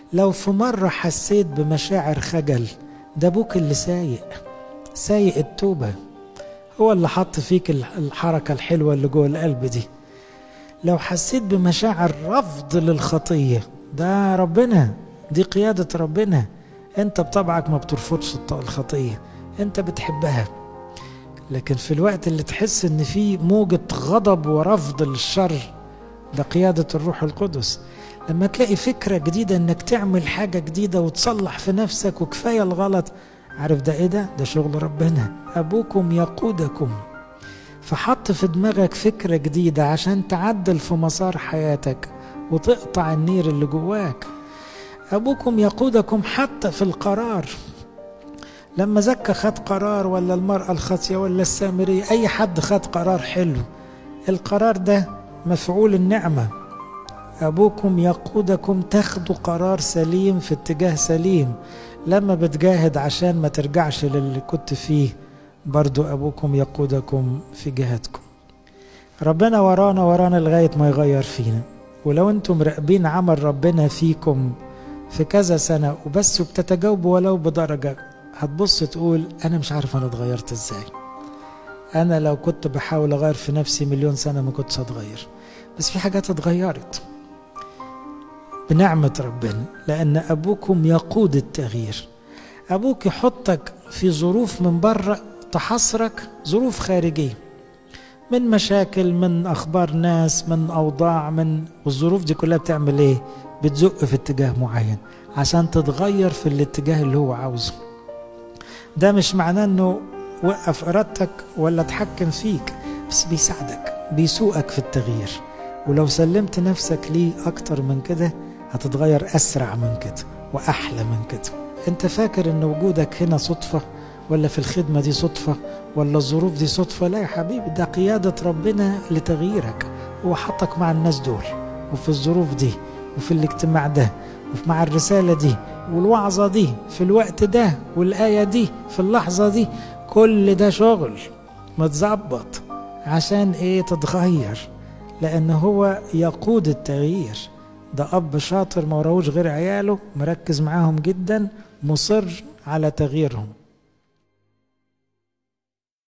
لو في مرة حسيت بمشاعر خجل ده ابوك اللي سايق سايق التوبة هو اللي حط فيك الحركة الحلوة اللي جوه القلب دي لو حسيت بمشاعر رفض للخطية ده ربنا دي قيادة ربنا انت بطبعك ما بترفضش الخطية انت بتحبها لكن في الوقت اللي تحس ان في موجة غضب ورفض للشر ده قيادة الروح القدس لما تلاقي فكرة جديدة انك تعمل حاجة جديدة وتصلح في نفسك وكفاية الغلط عارف ده ايه ده ده شغل ربنا ابوكم يقودكم فحط في دماغك فكرة جديدة عشان تعدل في مسار حياتك وتقطع النير اللي جواك أبوكم يقودكم حتى في القرار لما زكى خد قرار ولا المرأة الخاطية ولا السامرية أي حد خد قرار حلو القرار ده مفعول النعمة أبوكم يقودكم تاخدوا قرار سليم في اتجاه سليم لما بتجاهد عشان ما ترجعش للي كنت فيه برضو أبوكم يقودكم في جهتكم ربنا ورانا ورانا لغاية ما يغير فينا ولو انتم مراقبين عمل ربنا فيكم في كذا سنة وبس بتتجاوبوا ولو بدرجة هتبص تقول أنا مش عارف أنا اتغيرت إزاي أنا لو كنت بحاول أغير في نفسي مليون سنة ما كنتش هتغير بس في حاجات اتغيرت بنعمة ربنا لأن أبوكم يقود التغيير أبوك يحطك في ظروف من بره تحصرك ظروف خارجية من مشاكل من أخبار ناس من أوضاع من والظروف دي كلها بتعمل إيه بتزق في اتجاه معين عشان تتغير في الاتجاه اللي هو عاوزه ده مش معناه انه وقف ارادتك ولا اتحكم فيك بس بيساعدك بيسوقك في التغيير ولو سلمت نفسك ليه اكتر من كده هتتغير اسرع من كده واحلى من كده انت فاكر ان وجودك هنا صدفه ولا في الخدمه دي صدفه ولا الظروف دي صدفه لا يا حبيبي ده قياده ربنا لتغييرك هو حطك مع الناس دول وفي الظروف دي وفي الاجتماع ده ومع الرسالة دي والوعظة دي في الوقت ده والآية دي في اللحظة دي كل ده شغل متظبط عشان ايه تتغير لأن هو يقود التغيير ده أب شاطر ما وراهوش غير عياله مركز معاهم جدا مصر على تغييرهم